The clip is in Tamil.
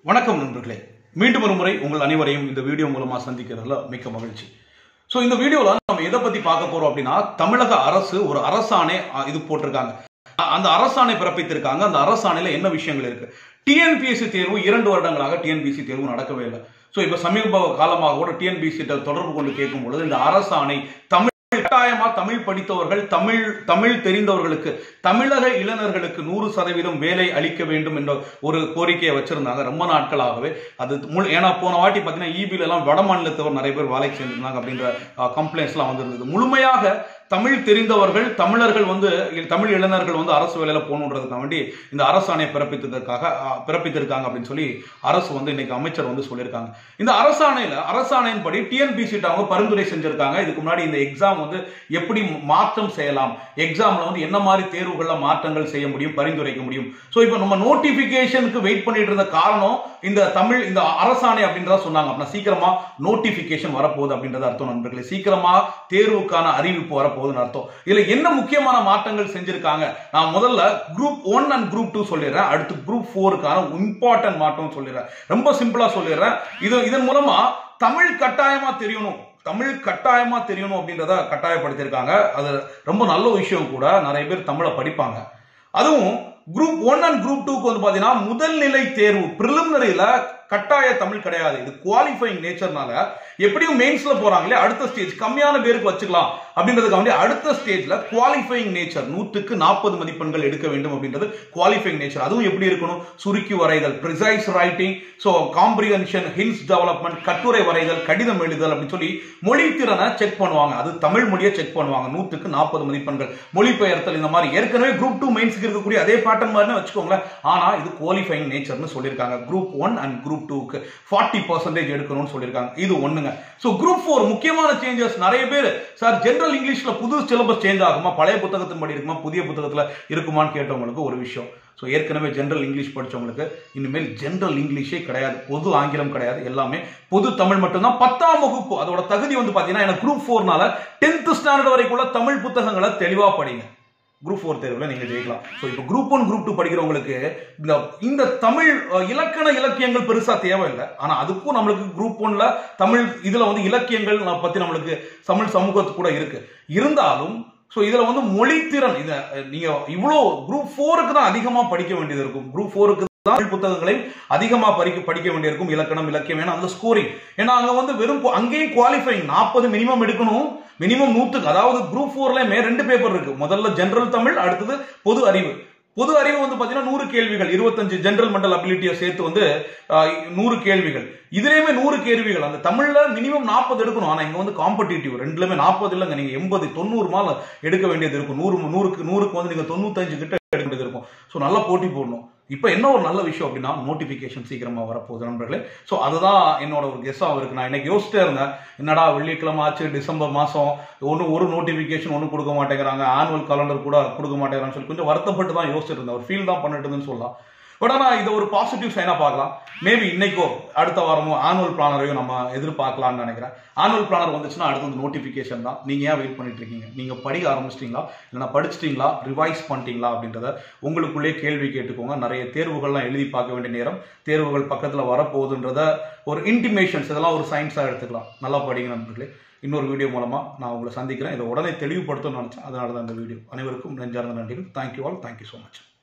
வணக்கம் நண்பர்களே மீண்டும் ஒரு முறை உங்கள் அனைவரையும் இந்த வீடியோ மூலமா சந்திக்கிறதுல மிக்க மகிழ்ச்சி ஸோ இந்த வீடியோவில் நம்ம எதை பத்தி பார்க்க போறோம் அப்படின்னா தமிழக அரசு ஒரு அரசாணை அ, இது போட்டிருக்காங்க அ- அந்த அரசாணை பிறப்பித்திருக்காங்க அந்த அரசாணையில என்ன விஷயங்கள் இருக்கு டிஎன்பிஎஸ்சி தேர்வு இரண்டு வருடங்களாக டிஎன்பிஎஸ்சி தேர்வு நடக்கவே இல்லை ஸோ இப்போ சமீப காலமாக கூட டிஎன்பிஎஸ்சி தொடர்பு கொண்டு கேட்கும் பொழுது இந்த அரசாணை தமிழ் கட்டாயமா தமிழ் படித்தவர்கள் தமிழ் தமிழ் தெரிந்தவர்களுக்கு தமிழக இளைஞர்களுக்கு நூறு சதவீதம் வேலை அளிக்க வேண்டும் என்ற ஒரு கோரிக்கையை வச்சிருந்தாங்க ரொம்ப நாட்களாகவே அது முழு ஏன்னா போன வாட்டி பார்த்தீங்கன்னா ஈபில எல்லாம் வட மாநிலத்தவர் நிறைய பேர் வேலைக்கு சேர்ந்திருந்தாங்க அப்படின்ற கம்ப்ளைண்ட்ஸ்லாம் வந்திருந்தது முழுமையாக தமிழ் தெரிந்தவர்கள் தமிழர்கள் வந்து இ- தமிழ் இளைஞர்கள் வந்து அரசு வேலையில போகணுன்றதுக்காக வேண்டி இந்த அரசாணையை பிறப்பித்ததற்காக அ, பிறப்பித்திருக்காங்க அப்படின்னு சொல்லி அரசு வந்து இன்னைக்கு அமைச்சர் வந்து சொல்லியிருக்காங்க இந்த அரசாணையில அரசாணையின்படி டிஎன்பிசி அவங்க பரிந்துரை செஞ்சிருக்காங்க இதுக்கு முன்னாடி இந்த எக்ஸாம் வந்து எப்படி மாற்றம் செய்யலாம் எக்ஸாம்ல வந்து என்ன மாதிரி தேர்வுகள்ல மாற்றங்கள் செய்ய முடியும் பரிந்துரைக்க முடியும் ஸோ இப்போ நம்ம நோட்டிபிகேஷனுக்கு வெயிட் பண்ணிட்டு இருந்த காரணம் இந்த தமிழ் இந்த அரசாணை அப்படின்றத சொன்னாங்க அப்படின்னா சீக்கிரமா நோட்டிபிகேஷன் வரப்போகுது அப்படின்றது அர்த்தம் நண்பர்களே சீக்கிரமா தேர்வுக்கான அறிவிப்பு வரப்போகுதுன்னு அர்த்தம் இதுல என்ன முக்கியமான மாற்றங்கள் செஞ்சிருக்காங்க நான் முதல்ல group one and group two சொல்லிடுறேன் அடுத்து குரூப் ஃபோருக்கான இம்பார்ட்டன்ட் மாற்றம் சொல்லிடுறேன் ரொம்ப சிம்பிளா சொல்லிடுறேன் இது இதன் மூலமா தமிழ் கட்டாயமா தெரியணும் தமிழ் கட்டாயமா தெரியணும் அப்படின்றத கட்டாயப்படுத்தியிருக்காங்க அது ரொம்ப நல்ல விஷயம் கூட நிறைய பேர் தமிழை படிப்பாங்க அதுவும் குரூப் ஒன் அண்ட் குரூப் டூக்கு வந்து பாத்தீங்கன்னா முதல் நிலை தேர்வு பிரிலிமினரியில கட்டாய தமிழ் கிடையாது இது குவாலிஃபைங் நேச்சர்னால எப்படியும் மெயின்ஸ்ல போறாங்களே அடுத்த ஸ்டேஜ் கம்மியான பேருக்கு வச்சுக்கலாம் அப்படின்றதுக்காக வேண்டி அடுத்த ஸ்டேஜ்ல குவாலிஃபைங் நேச்சர் நூற்றுக்கு நாற்பது மதிப்பெண்கள் எடுக்க வேண்டும் அப்படின்றது குவாலிஃபைங் நேச்சர் அதுவும் எப்படி இருக்கணும் சுருக்கி வரைதல் precis writing so comprehension hints development கட்டுரை வரைதல் கடிதம் எழுதுதல் அப்படின்னு சொல்லி மொழி திறனை செக் பண்ணுவாங்க அது தமிழ் மொழியை செக் பண்ணுவாங்க நூற்றுக்கு நாற்பது மதிப்பெண்கள் மொழிபெயர்த்தல் இந்த மாதிரி ஏற்கனவே குரூப் டூ மெயின்ஸ்க்கு இருக்கக்கூடிய அதே பேட்டர்ன் மாதிரி வச்சுக்கோங்களேன் ஆனா இது குவாலிஃபைங் நேச்சர்னு சொல்லியிருக்காங்க குரூப் ஒன் அண்ட் குரூப் டூக்கு ஃபார்ட்டி பர்சன்டேஜ் எடுக்கணும்னு சொல்லியிருக்காங்க இது ஒண்ணுங்க ஸோ குரூப் ஃபோர் முக்கியமான சேஞ்சஸ் நிறைய பேர் சார் ஜென்ரல் இங்கிலீஷ்ல புது சிலபஸ் சேஞ்ச் ஆகுமா பழைய புத்தகத்தின் படி இருக்குமா புதிய புத்தகத்துல இருக்குமான்னு கேட்டவங்களுக்கு ஒரு விஷயம் ஸோ ஏற்கனவே ஜென்ரல் இங்கிலீஷ் படிச்சவங்களுக்கு இனிமேல் ஜென்ரல் இங்கிலீஷே கிடையாது பொது ஆங்கிலம் கிடையாது எல்லாமே பொது தமிழ் மட்டும்தான் பத்தாம் வகுப்பு அதோட தகுதி வந்து பார்த்தீங்கன்னா எனக்கு குரூப் ஃபோர்னால டென்த் ஸ்டாண்டர்ட் வரைக்குள்ள தமிழ் புத்தகங்களை தெளிவாக படிங்க குரூப் ஃபோர் தேர்வில் நீங்கள் ஜெயிக்கலாம் ஸோ இப்போ குரூப் ஒன் குரூப் டூ படிக்கிறவங்களுக்கு இந்த இந்த தமிழ் அஹ், இலக்கண இலக்கியங்கள் பெருசா தேவையில்லை ஆனா அதுக்கும் நம்மளுக்கு குரூப் ஒன்ல தமிழ் இதுல வந்து இலக்கியங்கள் ந- பத்தி நம்மளுக்கு தமிழ் சமூகத்து கூட இருக்கு இருந்தாலும் ஸோ இதுல வந்து மொழித்திறன் இத அஹ், நீங்க இவ்வளோ குரூப் ஃபோருக்கு தான் அதிகமா படிக்க வேண்டியது இருக்கும் குரூப் ஃபோருக்கு தான் தமிழ் புத்தகங்களையும் அதிகமா படிக்க படிக்க வேண்டியிருக்கும் இலக்கணம் இலக்கியம் ஏன்னா அந்த ஸ்கோரிங் ஏன்னா அங்க வந்து வெறும் கு- அங்கேயும் குவாலிஃபைங் நாற்பது மினிமம் எடுக்கணும் மினிமம் நூத்துக்கு அதாவது குரூப் ஃபோர்லயுமே ரெண்டு பேப்பர் இருக்கு முதல்ல ஜெனரல் தமிழ் அடுத்தது பொது அறிவு பொது அறிவு வந்து பாத்தீங்கன்னா நூறு கேள்விகள் இருபத்தஞ்சு ஜெனரல் மெண்டல் அபிலிட்டியை சேர்த்து வந்து ஆஹ், நூறு கேள்விகள் இதுலயுமே நூறு கேள்விகள் அந்த தமிழ்ல மினிமம் நாற்பது எடுக்கணும் ஆனா இங்க வந்து காம்படிட்டிவ் ரெண்டுலயுமே நாற்பது இல்லைங்க நீங்க எண்பது தொண்ணூறு மால எடுக்க வேண்டியது இருக்கும் நூறு நூறுக்கு நூறுக்கு வந்து நீங்க தொண்ணூத்தஞ்சு கிட்ட எடுக்க வேண்டியது இருக்கும் ஸோ நல்லா போட்டி போடணும் இப்போ என்ன ஒரு நல்ல விஷயம் அப்படின்னா நோட்டிஃபிகேஷன் சீக்கிரமா வரப்போகுது நண்பர்களே ஸோ அதுதான் என்னோட ஒரு கெஸ்ஸாக இருக்கு நான் இன்னைக்கு யோசிச்சிட்டே இருந்தேன் என்னடா வெள்ளிக்கிழமை ஆச்சு டிசம்பர் மாதம் ஒன்றும் ஒரு நோட்டிஃபிகேஷன் ஒன்றும் கொடுக்க மாட்டேங்கிறாங்க ஆனுவல் காலண்டர் கூட கொடுக்க மாட்டேங்கிறான்னு சொல்லி கொஞ்சம் வருத்தப்பட்டு தான் யோசிச்சிட்டு இருந்தேன் ஒரு ஃபீல் தான் பண்ணிட்டு இருந்தேன்னு சொல்லலாம் பட் ஆனால் இதை ஒரு பாசிட்டிவ் சைனாக பார்க்கலாம் மேபி இன்னைக்கோ அடுத்த வாரமோ ஆனுவல் பிளானரையும் நம்ம எதிர்பார்க்கலாம்னு நினைக்கிறேன் ஆனுவல் பிளானர் வந்துச்சுன்னா அடுத்தது நோட்டிஃபிகேஷன் தான் நீங்கள் ஏன் வெயிட் பண்ணிட்டு இருக்கீங்க நீங்கள் படிக்க ஆரம்பிச்சிட்டீங்களா இல்லைனா படிச்சிட்டீங்களா ரிவைஸ் பண்ணிட்டீங்களா அப்படின்றத உங்களுக்குள்ளே கேள்வி கேட்டுக்கோங்க நிறைய தேர்வுகள்லாம் எழுதி பார்க்க வேண்டிய நேரம் தேர்வுகள் பக்கத்தில் வரப்போகுதுன்றத ஒரு இன்டிமேஷன்ஸ் இதெல்லாம் ஒரு சயின்ஸாக எடுத்துக்கலாம் நல்லா படிங்க நண்பர்களே இன்னொரு வீடியோ மூலமாக நான் உங்களை சந்திக்கிறேன் இதை உடனே தெளிவுபடுத்தணும்னு நினச்சேன் அதனால தான் இந்த வீடியோ அனைவருக்கும் நெஞ்சார்ந்த நன்றிகள் thank you all thank you so much